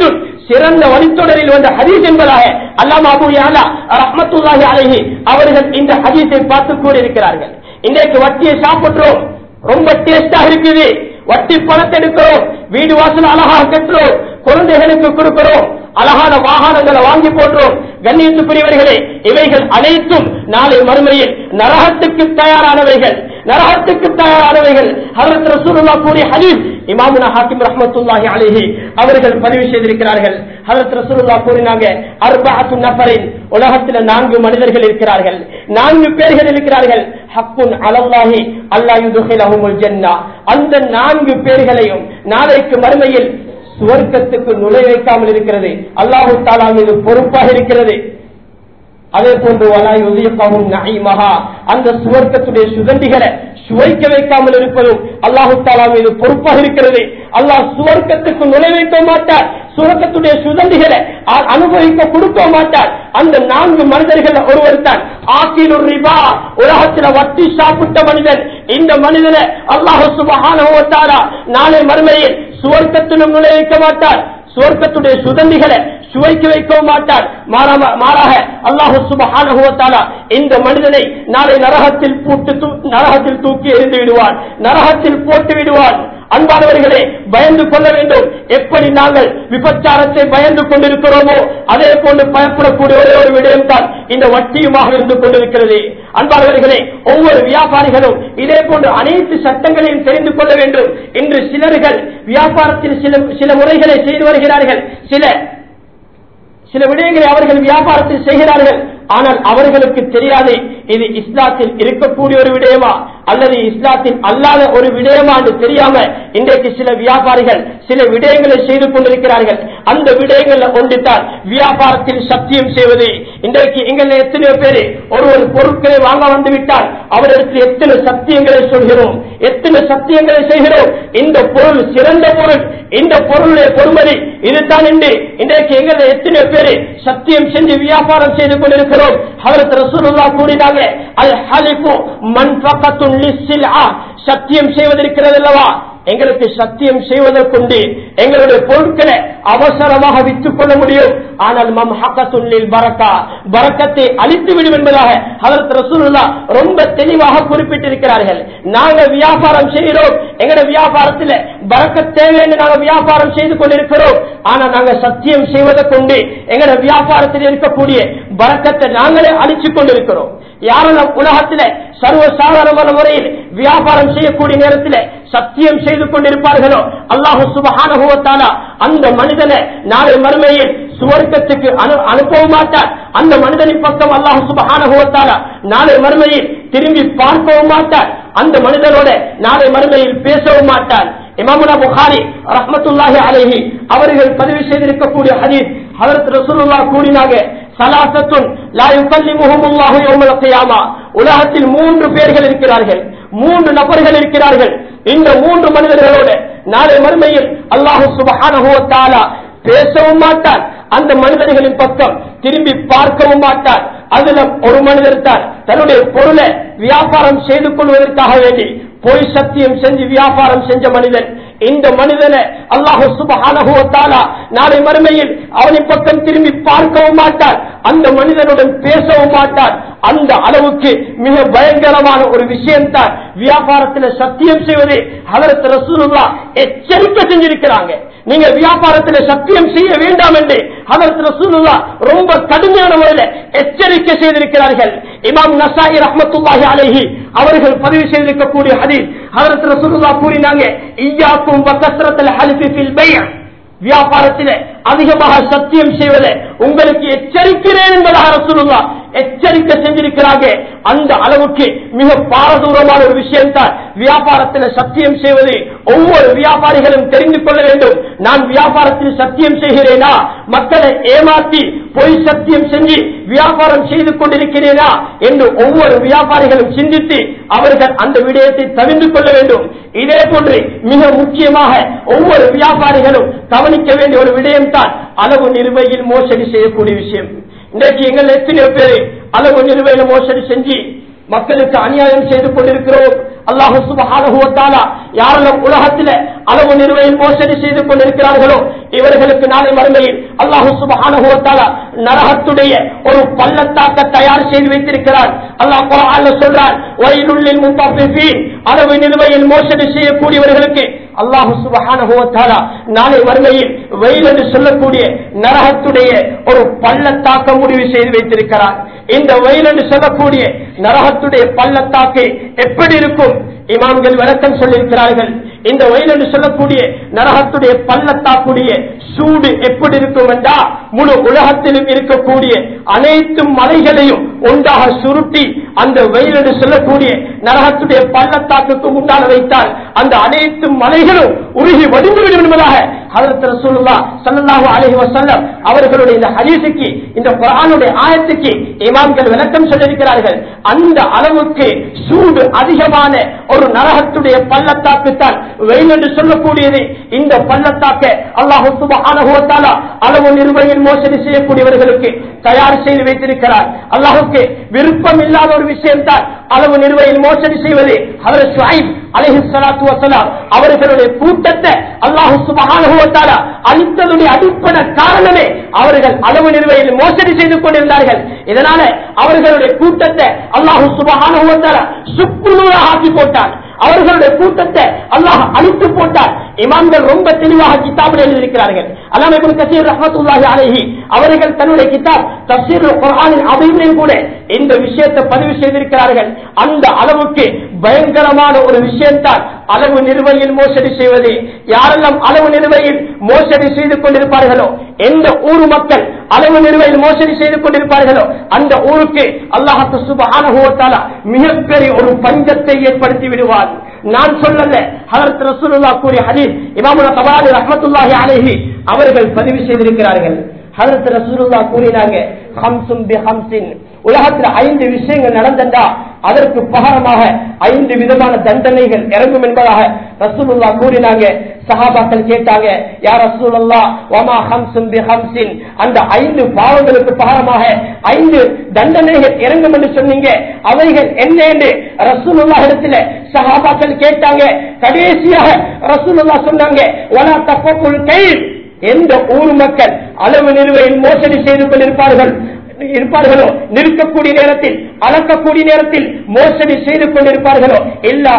S2: சிறந்த வழித்தொடரில் வந்த ஹதீஸ் என்பதாக அல்லாமா அபு யாலா ரஹ்மத்துல்லாஹி அலைஹி அவர்கள் இந்த ஹதீஸை பார்த்து கூறியிருக்கிறார்கள் இன்றைக்கு வட்டியை சாப்பிடுறோம் ரொம்ப டேஸ்டா இருக்குது வட்டி பணத்தை எடுக்கிறோம் வீடு வாசல் அழகாக கட்டுறோம் குழந்தைகளுக்கு கொடுக்கிறோம் அழகான வாகனங்களை வாங்கி போடுறோம் கண்ணியத்துக்குரியவர்களே இவைகள் அனைத்தும் நாளை மறுமையில் நரகத்துக்கு தயாரானவைகள் நரகத்துக்கு தயாரானவைகள் ஹரத் ரசூலுல்லா கூறிய ஹதீஸ் இமாமுனா ஹாக்கிம் ரஹ்மத்துல்லாஹி அலைஹி அவர்கள் பதிவு செய்திருக்கிறார்கள் ஹரத் ரசூலுல்லா கூறினாங்க அர்பஅத்து நஃபரின் உலகத்தில் நான்கு மனிதர்கள் இருக்கிறார்கள் நான்கு பேர்கள் இருக்கிறார்கள் ஹக்குன் அலல்லாஹி அல்லாஹ் யுதுஹிலஹுமுல் ஜன்னah அந்த நான்கு பேர்களையும் நாளைக்கு மறுமையில் சுவர்க்கத்துக்கு நுழை வைக்காமல் இருக்கிறது அல்லாஹு தாலா மீது பொறுப்பாக இருக்கிறது அதே போன்று வலாய் உதயப்பாவும் நகைமகா அந்த சுவர்க்கத்துடைய சுதண்டிகளை சுவைக்க வைக்காமல் இருப்பதும் அல்லாஹு தாலா மீது பொறுப்பாக இருக்கிறது அல்லாஹ் சுவர்க்கத்துக்கு நுழை வைக்க மாட்டார் சுவர்க்கத்துடைய சுதண்டிகளை அ- அனுபவிக்க கொடுக்க மாட்டார் அந்த நான்கு மனிதர்கள் ஒருவர் தான் ஆக்கில் ரிபா உலகத்தில் வட்டி சாப்பிட்ட மனிதன் இந்த மனிதனை அல்லாஹு சுபஹான நாளை மறுமையில் சுவர்க்கத்திலும் நுழை வைக்க மாட்டார் சுவர்க்கத்துடைய சுதந்திகளை சுவைக்க வைக்கவும் மாட்டார் மாறாம- மாறாக அல்லாஹு சுபஹானஹு வ தஆலா இந்த மனிதனை நாளை நரகத்தில் பூட்டு தூ- நரகத்தில் தூக்கி எறிந்து விடுவார் நரகத்தில் போட்டு விடுவார் அன்பானவர்களே பயந்து கொள்ள வேண்டும் எப்படி நாங்கள் விபச்சாரத்தை பயந்து கொண்டிருக்கிறோமோ அதே போன்று பயப்படக்கூடிய ஒரே ஒரு விடயம் தான் இந்த வட்டியுமாக இருந்து கொண்டிருக்கிறது அன்பானவர்களே ஒவ்வொரு வியாபாரிகளும் இதே போன்று அனைத்து சட்டங்களையும் தெரிந்து கொள்ள வேண்டும் இன்று சிலர்கள் வியாபாரத்தில் சில சில முறைகளை செய்து வருகிறார்கள் சில சில விடயங்களை அவர்கள் வியாபாரத்தில் செய்கிறார்கள் ஆனால் அவர்களுக்கு தெரியாது இது இஸ்லாத்தில் இருக்கக்கூடிய ஒரு விடயமா அல்லது இஸ்லாத்தில் அல்லாத ஒரு விடயமா என்று தெரியாம இன்றைக்கு சில வியாபாரிகள் சில விடயங்களை செய்து கொண்டிருக்கிறார்கள் அந்த விடயங்கள்ல ஒன்றுதான் வியாபாரத்தில் சத்தியம் செய்வது இன்றைக்கு எங்கள் எத்தனையோ பேரு ஒரு ஒரு பொருட்களை வாங்க வந்து விட்டால் அவரிடத்தில் எத்தனை சத்தியங்களை சொல்கிறோம் எத்தனை சத்தியங்களை செய்கிறோம் இந்த பொருள் சிறந்த பொருள் இந்த பொருளுடைய பொறுமதி இதுதான் என்று இன்றைக்கு எங்களை எத்தனை பேரு சத்தியம் செஞ்சு வியாபாரம் செய்து கொண்டிருக்கிறோம் அவருக்கு ரசூலுல்லா கூறினாங்க அல் ஹலிஃபு மன்ஃபகத்துன் லிஸ்ஸில்ஆ சத்தியம் செய்வதற்கிறது அல்லவா எங்களுக்கு சத்தியம் செய்வதற்குண்டு எங்களுடைய பொருட்களை அவசரமாக விற்றுக் கொள்ள முடியும் ஆனால் மம் ஹக்கத்துள்ளில் பரக்கா பரக்கத்தை அழித்து விடும் என்பதாக அதற்கு ரசூலுல்லா ரொம்ப தெளிவாக குறிப்பிட்டிருக்கிறார்கள் நாங்க வியாபாரம் செய்கிறோம் எங்களுடைய வியாபாரத்தில் பறக்க தேவை என்று நாங்கள் வியாபாரம் செய்து கொண்டிருக்கிறோம் ஆனா நாங்க சத்தியம் செய்வதை கொண்டு எங்களுடைய வியாபாரத்தில் இருக்கக்கூடிய பறக்கத்தை நாங்களே அழிச்சு கொண்டிருக்கிறோம் யாரெல்லாம் உலகத்தில் சர்வசாதாரணமான முறையில் வியாபாரம் செய்யக்கூடிய நேரத்தில் சத்தியம் செய்து கொண்டிருப்பார்களோ அல்லாஹு சுபஹானுவத்தாலா அந்த மனிதனை நாளை மறுமையில் சுவர்க்கத்துக்கு அனு அனுப்பவும் மாட்டார் அந்த மனிதனின் பக்கம் அல்லாஹு சுபஹானுவத்தாலா நாளை மறுமையில் திரும்பி பார்க்கவும் மாட்டார் அந்த மனிதனோட நாளை மறுமையில் பேசவும் மாட்டார் இமாமுனா புகாரி ரஹ்மத்துல்லாஹி அலைஹி அவர்கள் பதிவு செய்திருக்கக்கூடிய ஹதீஸ் ஹதரத் ரசூலுல்லாஹ் கூறினாங்க சலாசத்துன் லா யுகல்லிமுஹுமுல்லாஹு யௌமல் கியாமா உலகத்தில் மூன்று பேர்கள் இருக்கிறார்கள் மூன்று நபர்கள் இருக்கிறார்கள் இந்த மூன்று மனிதர்களோட நாளை மறுமையில் அல்லாஹு சுபஹானஹு வ தஆலா பேசவும் மாட்டார் அந்த மனிதர்களின் பக்கம் திரும்பி பார்க்கவும் மாட்டார் அதுல ஒரு மனிதர் தான் தன்னுடைய பொருளை வியாபாரம் செய்து கொள்வதற்காக வேண்டி பொய் சத்தியம் செஞ்சு வியாபாரம் செஞ்ச மனிதன் இந்த மனிதனை அல்லாஹு சுபஹானஹு வ தஆலா நாளை மறுமையில் அவனின் பக்கம் திரும்பி பார்க்கவும் மாட்டார் அந்த மனிதனுடன் பேசவும் மாட்டார் அந்த அளவுக்கு மிக பயங்கரமான ஒரு விஷயம் தான் வியாபாரத்தில் சத்தியம் செய்வது அதற்கு ரசூலுல்லா எச்சரிக்கை செஞ்சிருக்கிறாங்க நீங்க வியாபாரத்தில் சத்தியம் செய்ய வேண்டாம் என்று அதற்கு ரசூலுல்லா ரொம்ப கடுமையான முறையில் எச்சரிக்கை செய்திருக்கிறார்கள் இமாம் நசாயி ரஹ்மத்துல்லாஹி அலைஹி அவர்கள் பதிவு செய்திருக்கக்கூடிய ஹதீஸ் அதற்கு ரசூலுல்லா கூறினாங்க ஈயாக்கும் வக்கஸ்ரத்தில் ஹலிஃபி ஃபில் பைஅ வியாபாரத்திலே அதிகமாக சத்தியம் செய்வதை உங்களுக்கு எச்சரிக்கிறேன் என்பதாக ரசூலுல்லா எச்சரிக்கை செஞ்சிருக்கிறாங்க அந்த அளவுக்கு மிக பாரதூரமான ஒரு விஷயம் தான் வியாபாரத்தில் சத்தியம் செய்வது ஒவ்வொரு வியாபாரிகளும் தெரிந்து கொள்ள வேண்டும் நான் வியாபாரத்தில் சத்தியம் செய்கிறேனா மக்களை ஏமாற்றி பொய் சத்தியம் செஞ்சு வியாபாரம் செய்து கொண்டிருக்கிறேனா என்று ஒவ்வொரு வியாபாரிகளும் சிந்தித்து அவர்கள் அந்த விடயத்தை தவிர்த்து கொள்ள வேண்டும் இதே போன்று மிக முக்கியமாக ஒவ்வொரு வியாபாரிகளும் கவனிக்க வேண்டிய ஒரு விடயம் தான் அளவு நிறுவையில் மோசடி செய்யக்கூடிய விஷயம் இன்றைக்கு எங்கள் எத்தனையோ பேர் அளவு நிறுவையில மோசடி செஞ்சு மக்களுக்கு அநியாயம் செய்து கொண்டிருக்கிறோம் அல்லாஹு சுபஹானஹு வ தஆலா யாரெல்லாம் உலகத்தில் அளவு நிறுவையில் மோசடி செய்து கொண்டிருக்கிறார்களோ இவர்களுக்கு நாளை மறுமையில் அல்லாஹு சுபஹானுவத்தால நரகத்துடைய ஒரு பள்ளத்தாக்க தயார் செய்து வைத்திருக்கிறார் அல்லாஹ் குரான்ல சொல்றான் வயலுள்ளில் முத்தாஃபிஃபீன் அளவு நிலுவையில் மோசடி செய்யக்கூடியவர்களுக்கு அல்லாஹு சுபஹானுவத்தால நாளை மறுமையில் வெயில் என்று சொல்லக்கூடிய நரகத்துடைய ஒரு பள்ளத்தாக்க முடிவு செய்து வைத்திருக்கிறார் இந்த வெயில் என்று சொல்லக்கூடிய நரகத்துடைய பள்ளத்தாக்கு எப்படி இருக்கும் இமாம்கள் விளக்கம் சொல்லியிருக்கிறார்கள் இந்த வயல் என்று சொல்லக்கூடிய நரகத்துடைய பள்ளத்தாக்குடைய சூடு எப்படி இருக்கும் என்றா முழு உலகத்திலும் இருக்கக்கூடிய அனைத்து மலைகளையும் ஒன்றாக சுருட்டி அந்த வெயில் என்று சொல்லக்கூடிய நரகத்துடைய பள்ளத்தாக்குக்கு முன்னால் வைத்தால் அந்த அனைத்து மலைகளும் உருகி வடிந்துவிடும் என்பதாக ஹதரத் ரசூலுல்லாஹ் ஸல்லல்லாஹு அலைஹி வஸல்லம் அவர்களுடைய இந்த ஹதீஸுக்கு இந்த குர்ஆனுடைய ஆயத்துக்கு இமாம்கள் விளக்கம் சொல்லியிருக்கிறார்கள் அந்த அளவுக்கு சூடு அதிகமான ஒரு நரகத்துடைய பள்ளத்தாக்கு தான் வெயில் என்று சொல்லக்கூடியது இந்த பள்ளத்தாக்க அல்லாஹு சுப்ஹானஹு வ தஆலா அளவு நிர்வகில் மோசடி செய்யக்கூடியவர்களுக்கு தயார் செய்து வைத்திருக்கிறார் அல்லாஹுக்கு விருப்பம் இல்லாத ஒரு விஷயம் தான் அளவு நிர்வகில் மோசடி செய்வது ஹதரத் ஷுஐப் அலைஹி ஸலாத்து வஸலாம் அவர்களுடைய கூட்டத்தை அல்லாஹு சுப்ஹானஹு வ தஆலா அழித்ததுடைய அடிப்படை காரணமே அவர்கள் அளவு நிர்வகில் மோசடி செய்து கொண்டிருந்தார்கள் இதனால அவர்களுடைய கூட்டத்தை அல்லாஹு சுப்ஹானஹு வ தஆலா சுக்குநூறாக ஆக்கி போட்டான் அவர்களுடைய கூட்டத்தை அல்லாஹ் அழித்து போட்டார் இமாம்கள் ரொம்ப தெளிவாக கிதாபில் எழுதியிருக்கிறார்கள் அல்லாம இப்னு கசீர் ரஹ்மத்துல்லாஹி அலைஹி அவர்கள் தன்னுடைய கிதாப் தஃசீர் குர்ஆனின் அபிவிலையும் கூட இந்த விஷயத்தை பதிவு செய்திருக்கிறார்கள் அந்த அளவுக்கு பயங்கரமான ஒரு விஷயம்தான் அளவு நிர்வகில் மோசடி செய்வது யாரெல்லாம் அளவு நிர்வகில் மோசடி செய்து கொண்டிருப்பார்களோ எந்த ஊர் மக்கள் அளவு நிர்வகில் மோசடி செய்து கொண்டிருப்பார்களோ அந்த ஊருக்கு அல்லாஹு சுபஹானஹு வ தஆலா மிகப்பெரிய ஒரு பஞ்சத்தை ஏற்படுத்தி விடுவார் நான் சொல்லல ஹதரத் ரசூலுல்லாஹ் கூறிய ஹதீஸ் இமாமுல் தபரானி ரஹ்மத்துல்லாஹி அலைஹி அவர்கள் பதிவு செய்திருக்கிறார்கள் ஹதரத் ரசூலுல்லாஹ் கூறினாங்க ஹம்சும் பி ஹம்சின் உலகத்தில் ஐந்து விஷயங்கள் நடந்தா அதற்கு பகரமாக ஐந்து விதமான தண்டனைகள் இறங்கும் என்பதாக ரசூலுல்லா கூறினாங்க சஹாபாக்கள் கேட்டாங்க யார் ரசூலுல்லா வமா ஹம்சும் பி ஹம்சின் அந்த ஐந்து பாவங்களுக்கு பகரமாக ஐந்து தண்டனைகள் இறங்கும் என்று சொன்னீங்க அவைகள் என்ன என்று ரசூலுல்லா இடத்துல சஹாபாக்கள் கேட்டாங்க கடைசியாக ரசூலுல்லா சொன்னாங்க வலா தப்பக்குள் கையில் எந்த ஊர் மக்கள் அளவு நிறுவையில் மோசடி செய்து கொண்டிருப்பார்கள் இருப்பார்களோ நிற்கக்கூடிய நேரத்தில் அளக்கக்கூடிய நேரத்தில் மோசடி செய்து கொண்டிருப்பார்களோ எல்லா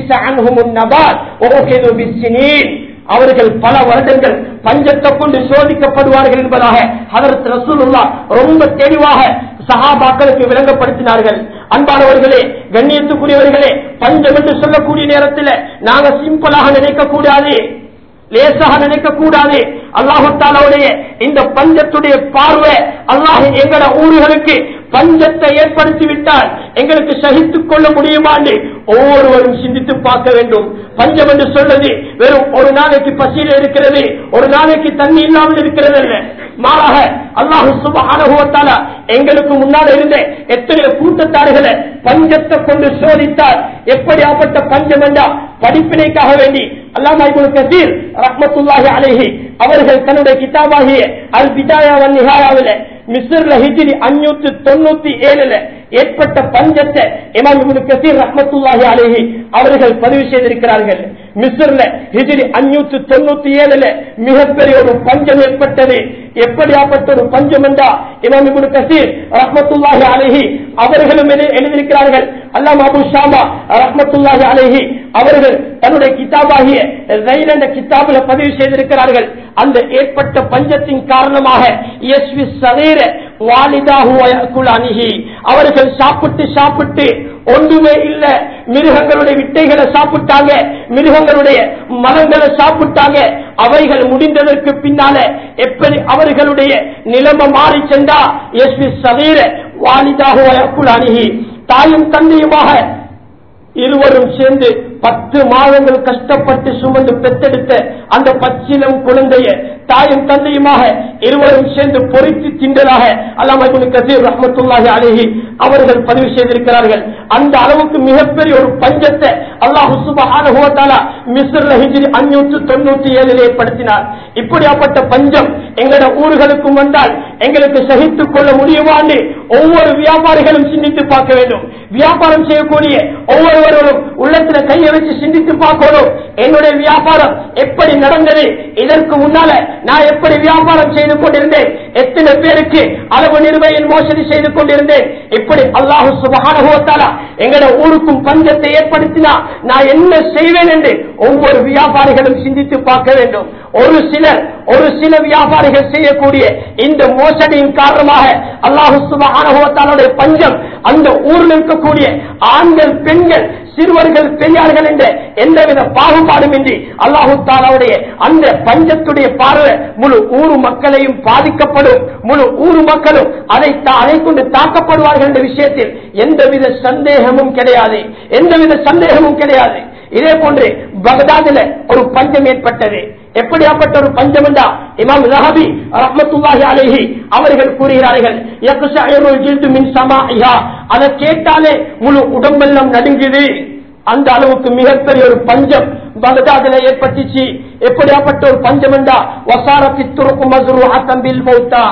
S2: அவர்கள் பல வருடங்கள் பஞ்சத்தை கொண்டு சோதிக்கப்படுவார்கள் என்பதாக அதற்கு ரசூலுல்லா ரொம்ப தெளிவாக சகாபாக்களுக்கு விளங்கப்படுத்தினார்கள் அன்பானவர்களே கண்ணியத்துக்குரியவர்களே பஞ்சம் என்று சொல்லக்கூடிய நேரத்தில் நாங்க சிம்பிளாக நினைக்க கூடாது லேசாக நினைக்க கூடாது அல்லாஹாலாவுடைய இந்த பஞ்சத்துடைய பார்வை அல்லாஹ் எங்கட ஊர்களுக்கு பஞ்சத்தை ஏற்படுத்தி விட்டால் எங்களுக்கு சகித்துக் கொள்ள முடியுமான்னு ஒவ்வொருவரும் சிந்தித்து பார்க்க வேண்டும் பஞ்சம் என்று சொல்றது வெறும் ஒரு நாளைக்கு பசியில் இருக்கிறது ஒரு நாளைக்கு தண்ணி இல்லாமல் இருக்கிறது அல்ல மாறாக அல்லாஹு சுபஹானஹுவத்தால எங்களுக்கு முன்னால் இருந்த எத்தனை கூட்டத்தார்களை பஞ்சத்தை கொண்டு சோதித்தார் எப்படியாப்பட்ட பஞ்சம் என்றா படிப்பினைக்காக வேண்டி அல்லாமா இப்னு கசீர் ரஹ்மத்துல்லாஹி அலைஹி அவர்கள் தன்னுடைய கிதாபாகிய அல் பிதாயா வன் நிஹாயாவில மிஸ்ர்ல ஹிஜ்ரி அஞ்சூத்தி தொண்ணூத்தி ஏழுல ஏற்பட்ட பஞ்சத்தை இமாம் இப்னு கசீர் ரஹ்மத்துல்லாஹி அலைஹி அவர்கள் பதிவு செய்திருக்கிறார்கள் மிஸ்ர்ல ஹிஜ்ரி அஞ்சூத்தி தொண்ணூத்தி ஏழுல மிகப்பெரிய ஒரு பஞ்சம் ஏற்பட்டது எப்படியாப்பட்ட ஒரு பஞ்சம் என்றா இமாம் இப்னு கசீர் ரஹ்மத்துல்லாஹி அலைஹி அவர்களும் எழுதி- எழுதியிருக்கிறார்கள் அல்லாம் அபு ஷாமா ரஹ்மத்துல்லாஹி அலைஹி அவர்கள் தன்னுடைய கிதாபாகிய ரயில் என்ற கிதாபில பதிவு செய்திருக்கிறார்கள் அந்த ஏற்பட்ட பஞ்சத்தின் காரணமாக யஸ்வி சதீர வாலிதாஹு வயக்குல் அணிகி அவர்கள் சாப்பிட்டு சாப்பிட்டு ஒன்றுமே இல்ல மிருகங்களுடைய விட்டைகளை சாப்பிட்டாங்க மிருகங்களுடைய மரங்களை சாப்பிட்டாங்க அவைகள் முடிந்ததற்கு பின்னால எப்படி அவர்களுடைய நிலைமை மாறி சென்றா எஸ்வி சதீர வாலிதாக வயக்குல் அணுகி தாயும் தந்தையுமாக இருவரும் சேர்ந்து பத்து மாதங்கள் கஷ்டப்பட்டு சுமந்து பெத்தெடுத்த அந்த பச்சிலம் குழந்தைய தாயும் தந்தையுமாக இருவரும் சேர்ந்து பொறித்து தின்றதாக அல்லாம கசீர் ரஹமத்துல்லாஹி அலேஹி அவர்கள் பதிவு செய்திருக்கிறார்கள் அந்த அளவுக்கு மிகப்பெரிய ஒரு பஞ்சத்தை அல்லாஹு சுபஹான மிஸ்ர்ல ஹிஜ்ரி அஞ்சூற்று தொண்ணூத்தி ஏழில் ஏற்படுத்தினார் இப்படியாப்பட்ட பஞ்சம் எங்கட ஊர்களுக்கும் வந்தால் எங்களுக்கு சகித்துக் கொள்ள முடியுமான்னு ஒவ்வொரு வியாபாரிகளும் சிந்தித்து பார்க்க வேண்டும் வியாபாரம் செய்யக்கூடிய ஒவ்வொருவரும் உள்ளத்துல கையை வச்சு சிந்தித்து பார்க்கணும் என்னுடைய வியாபாரம் எப்படி நடந்தது இதற்கு முன்னால நான் எப்படி வியாபாரம் செய்து கொண்டிருந்தேன் எத்தனை பேருக்கு அளவு நிர்வையில் மோசடி செய்து கொண்டிருந்தேன் இப்படி அல்லாஹு சுபகானுபவத்தாலா எங்கட ஊருக்கும் பஞ்சத்தை ஏற்படுத்தினா நான் என்ன செய்வேன் என்று ஒவ்வொரு வியாபாரிகளும் சிந்தித்து பார்க்க வேண்டும் ஒரு சிலர் ஒரு சில வியாபாரிகள் செய்யக்கூடிய இந்த மோசடியின் காரணமாக அல்லாஹு சுபகானுபவத்தாலுடைய பஞ்சம் அந்த ஊரில் இருக்கக்கூடிய ஆண்கள் பெண்கள் சிறுவர்கள் பெரியார்கள் என்ற எந்தவித பாகுபாடும் இன்றி அல்லாஹு தாலாவுடைய அந்த பஞ்சத்துடைய பார்வை முழு ஊரு மக்களையும் பாதிக்கப்படும் முழு ஊரு மக்களும் அதை தா- அதை கொண்டு தாக்கப்படுவார்கள் என்ற விஷயத்தில் எந்தவித சந்தேகமும் கிடையாது எந்தவித சந்தேகமும் கிடையாது இதே போன்று பகதாதில ஒரு பஞ்சம் ஏற்பட்டது எப்படியாப்பட்ட ஒரு பஞ்சம் என்றா இமாம் ரஹபி ரஹ்மத்துல்லாஹி அலைஹி அவர்கள் கூறுகிறார்கள் யக்ஷஅருல் ஜில்து மின் சமாஇஹா அதை கேட்டாலே முழு உடம்பெல்லாம் நடுங்குது அந்த அளவுக்கு மிகப்பெரிய ஒரு பஞ்சம் பகதாதில ஏற்பட்டுச்சு எப்படியாப்பட்ட ஒரு பஞ்சம் என்றா வசாரத்தி துருப்பு மதுரு தம்பில் மௌத்தா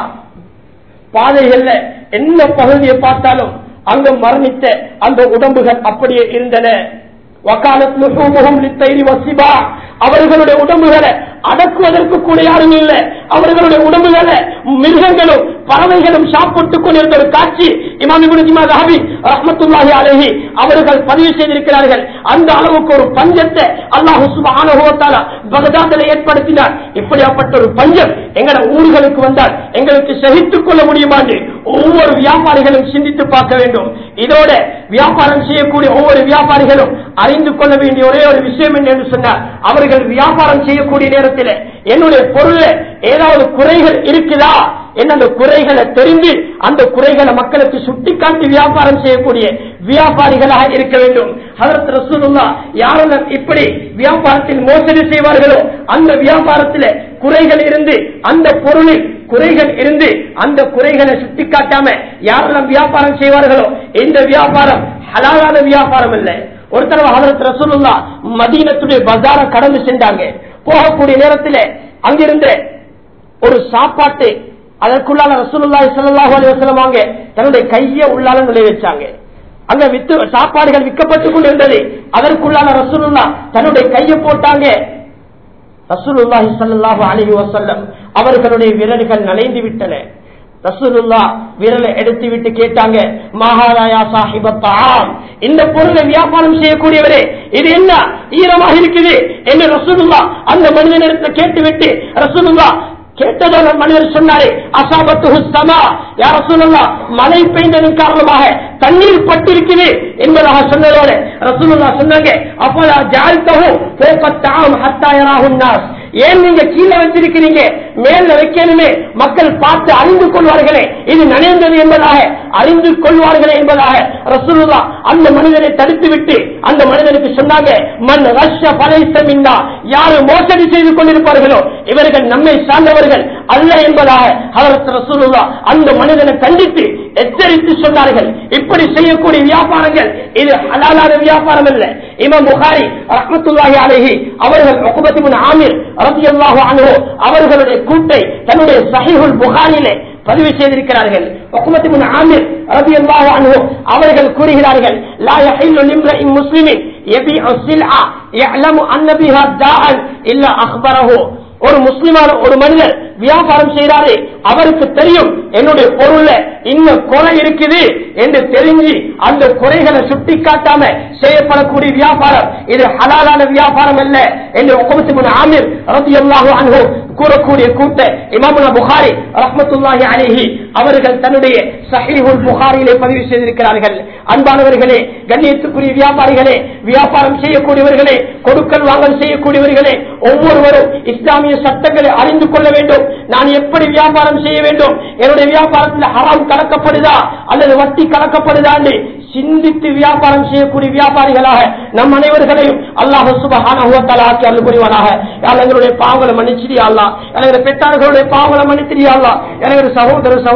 S2: பாதைகள்ல என்ன பகுதியை பார்த்தாலும் அங்க மரணித்த அந்த உடம்புகள் அப்படியே இருந்தன வக்காலத் லுஹூமுஹும் லித்தைரி வசிபா அவர்களுடைய உடம்புகளை அடக்குவதற்கு கூட யாரும் இல்லை அவர்களுடைய உடம்புகளை மிருகங்களும் பறவைகளும் சாப்பிட்டுக் கொண்டிருந்த ஒரு காட்சி இமாம் இப்னு ஜிமா ரஹபி ரஹ்மத்துல்லாஹி அலைஹி அவர்கள் பதிவு செய்திருக்கிறார்கள் அந்த அளவுக்கு ஒரு பஞ்சத்தை அல்லாஹ் சுப்ஹானஹு வ தஆலா பகதாதில் ஏற்படுத்தினார் இப்படியாப்பட்ட ஒரு பஞ்சம் எங்கட ஊர்களுக்கு வந்தால் எங்களுக்கு சகித்துக் கொள்ள முடியுமா என்று ஒவ்வொரு வியாபாரிகளும் சிந்தித்து பார்க்க வேண்டும் இதோட வியாபாரம் செய்யக்கூடிய ஒவ்வொரு வியாபாரிகளும் அறிந்து கொள்ள வேண்டிய ஒரே ஒரு விஷயம் என்ன என்று சொன்னார் அவர்கள் வியாபாரம் செய்யக்கூடிய நேரத்தில் என்னுடைய பொருள்ல ஏதாவது குறைகள் இருக்குதா என்ன அந்த குறைகளை தெரிந்து அந்த குறைகளை மக்களுக்கு சுட்டிக்காட்டி வியாபாரம் செய்யக்கூடிய வியாபாரிகளாக இருக்க வேண்டும் ஹதரத் ரசூலுல்லா யாரெல்லாம் இப்படி வியாபாரத்தில் மோசடி செய்வார்களோ அந்த வியாபாரத்தில் குறைகள் இருந்து அந்த பொருளில் குறைகள் இருந்து அந்த குறைகளை சுட்டிக்காட்டாம யாரெல்லாம் வியாபாரம் செய்வார்களோ இந்த வியாபாரம் ஹலாலான வியாபாரம் இல்லை ஒரு தடவை ஹதரத் ரசூலுல்லா மதீனத்துடைய பஜார கடந்து சென்றாங்க போகக்கூடிய நேரத்தில் அங்கிருந்த ஒரு சாப்பாட்டு அதற்குள்ளால ரசூலுல்லாஹி ஸல்லல்லாஹு அலைஹி வஸல்லம் வாங்க தன்னுடைய கையை உள்ளால நுழைய வச்சாங்க அங்க வித்து சாப்பாடுகள் விற்கப்பட்டுக் கொண்டிருந்தது அதற்குள்ளால ரசூலுல்லா தன்னுடைய கையை போட்டாங்க ரசூலுல்லாஹி ஸல்லல்லாஹு அலைஹி வஸல்லம் அவர்களுடைய விரல்கள் நனைந்து விட்டன ரசூலுல்லா விரலை எடுத்து விட்டு கேட்டாங்க மகாராயா சாஹிபத்தாம் இந்த பொருளை வியாபாரம் செய்யக்கூடியவரே இது என்ன ஈரமாக இருக்குது என்று ரசூலுல்லா அந்த மனிதனிடத்தில் கேட்டுவிட்டு ரசூலுல்லா கேட்டதோட மனிதர் சொன்னாரே அசாபத்து சமா யார சொல்லலாம் மழை பெய்ததன் காரணமாக தண்ணீர் பட்டிருக்குது என்பதாக சொன்னதோட ரசூலுல்லா சொன்னாங்க அப்போதா ஜாழ்த்தவும் போக்கத்தாம் ஹத்தாயராகும் நாஸ் ஏன் நீங்க கீழே வச்சிருக்கிறீங்க மேல வைக்கணுமே மக்கள் பார்த்து அறிந்து கொள்வார்களே இது நனைந்தது என்பதாக அறிந்து கொள்வார்களே என்பதாக ரசூலுல்லா அந்த மனிதனை தடுத்து விட்டு அந்த மனிதனுக்கு சொன்னாங்க மண் ரஷ்ய பலைசமின்னா யாரு மோசடி செய்து கொண்டிருப்பார்களோ இவர்கள் நம்மை சார்ந்தவர்கள் அல்ல என்பதாக ஹதரத் ரசூலுல்லா அந்த மனிதனை கண்டித்து எச்சரித்து சொன்னார்கள் இப்படி செய்யக்கூடிய வியாபாரங்கள் இது ஹலாலான வியாபாரம் அல்ல இமாம் புகாரி ரஹ்மத்துல்லாஹி அலைஹி அவர்கள் உக்பத் இப்னு ஆமிர் ரலியல்லாஹு அன்ஹு அவர்களுடைய கூட்டை தன்னுடைய சஹீஹுல் புகாரியிலே பதிவு செய்திருக்கிறார்கள் உக்பத் இப்னு ஆமிர் ரலியல்லாஹு அன்ஹு அவர்கள் கூறுகிறார்கள் லா யஹில்லு லிம்ரஇன் முஸ்லிமின் யபிஉ சில்ஆ யஅலமு அன்ன பிஹா தாஅன் இல்லா அக்பரஹு ஒரு முஸ்லிமான ஒரு மனிதர் வியாபாரம் செய்யறாரு அவருக்கு தெரியும் என்னுடைய பொருள்ல இன்னும் குறை இருக்குது என்று தெரிஞ்சு அந்த குறைகளை சுட்டி காட்டாம செய்யப்படக்கூடிய வியாபாரம் இது ஹலாலான வியாபாரம் அல்ல என்று உகமத்து முன் ஆமிர் ரத்தி அன்ஹு கூறக்கூடிய கூட்ட இமாமுனா புகாரி ரஹ்மத்துல்லாஹி அலைஹி அவர்கள் தன்னுடைய சஹீஹுல் புகாரியிலே பதிவு செய்திருக்கிறார்கள் அன்பானவர்களே கண்ணியத்துக்குரிய வியாபாரிகளே வியாபாரம் செய்யக்கூடியவர்களே கொடுக்கல் வாங்கல் செய்யக்கூடியவர்களே ஒவ்வொருவரும் இஸ்லாமிய சட்டங்களை அறிந்து கொள்ள வேண்டும் நான் எப்படி வியாபாரம் செய்ய வேண்டும் என்னுடைய வியாபாரத்தில் ஹராம் கலக்கப்படுதா அல்லது வட்டி கலக்கப்படுதா என்று சிந்தித்து வியாபாரம் செய்யக்கூடிய வியாபாரிகளாக நம் அனைவர்களையும் அல்லாஹ் சுபஹான ஆக்கி அருள் புரிவானாக எங்களுடைய பாவங்களை மன்னிச்சிரியா அல்லா எங்களுடைய பெற்றார்களுடைய பாவங்களை மன்னித்திரியா அல்லா எங்களுடைய சகோதர சகோதர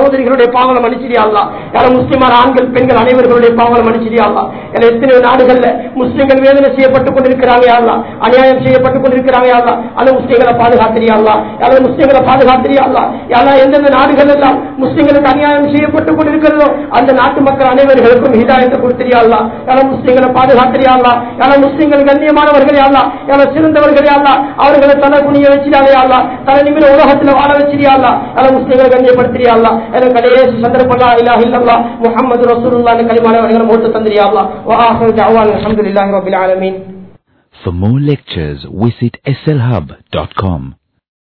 S2: சகோதரிகளுடைய பாவங்களை மன்னிச்சிடியா அல்லா யார முஸ்லிமான ஆண்கள் பெண்கள் அனைவர்களுடைய பாவங்களை மன்னிச்சிடியா அல்லா யார எத்தனையோ நாடுகள்ல முஸ்லிம்கள் வேதனை செய்யப்பட்டுக் கொண்டிருக்கிறாங்க அல்லா அநியாயம் செய்யப்பட்டுக் கொண்டிருக்கிறாங்க அல்லா அந்த முஸ்லிம்களை பாதுகாத்திரியா அல்லா யார முஸ்லிம்களை பாதுகாத்திரியா அல்லா யாரா எந்தெந்த நாடுகள் எல்லாம் முஸ்லிம்களுக்கு அநியாயம் செய்யப்பட்டுக் கொண்டிருக்கிறதோ அந்த நாட்டு மக்கள் அனைவர்களுக்கும் ஹிதாயத்தை கொடுத்திரியா அல்லா யார முஸ்லிம்களை பாதுகாத்திரியா அல்லா யார முஸ்லிம்கள் கண்ணியமானவர்களே அல்லா யார சிறந்தவர்களே அல்லா அவர்களை தலை குனிய வச்சிடாதே அல்லா தலை நிமிட உலகத்துல வாழ வச்சிரியா அல்லா யார முஸ்லிம்களை கண்ணியப்படுத்திரியா அல்லா எனக்கு கடைசி சந்தர்ப்பங்களா இல்லா இல்லல்லா முஹம்மது ரசூலுல்லாஹ் கலிமானவர்களை மூத்த தந்திரியா அல்லா வா ஆஹிரு தஅவானா அல்ஹம்துலில்லாஹி ரப்பில் ஆலமீன்
S3: For more lectures, visit slhub.com.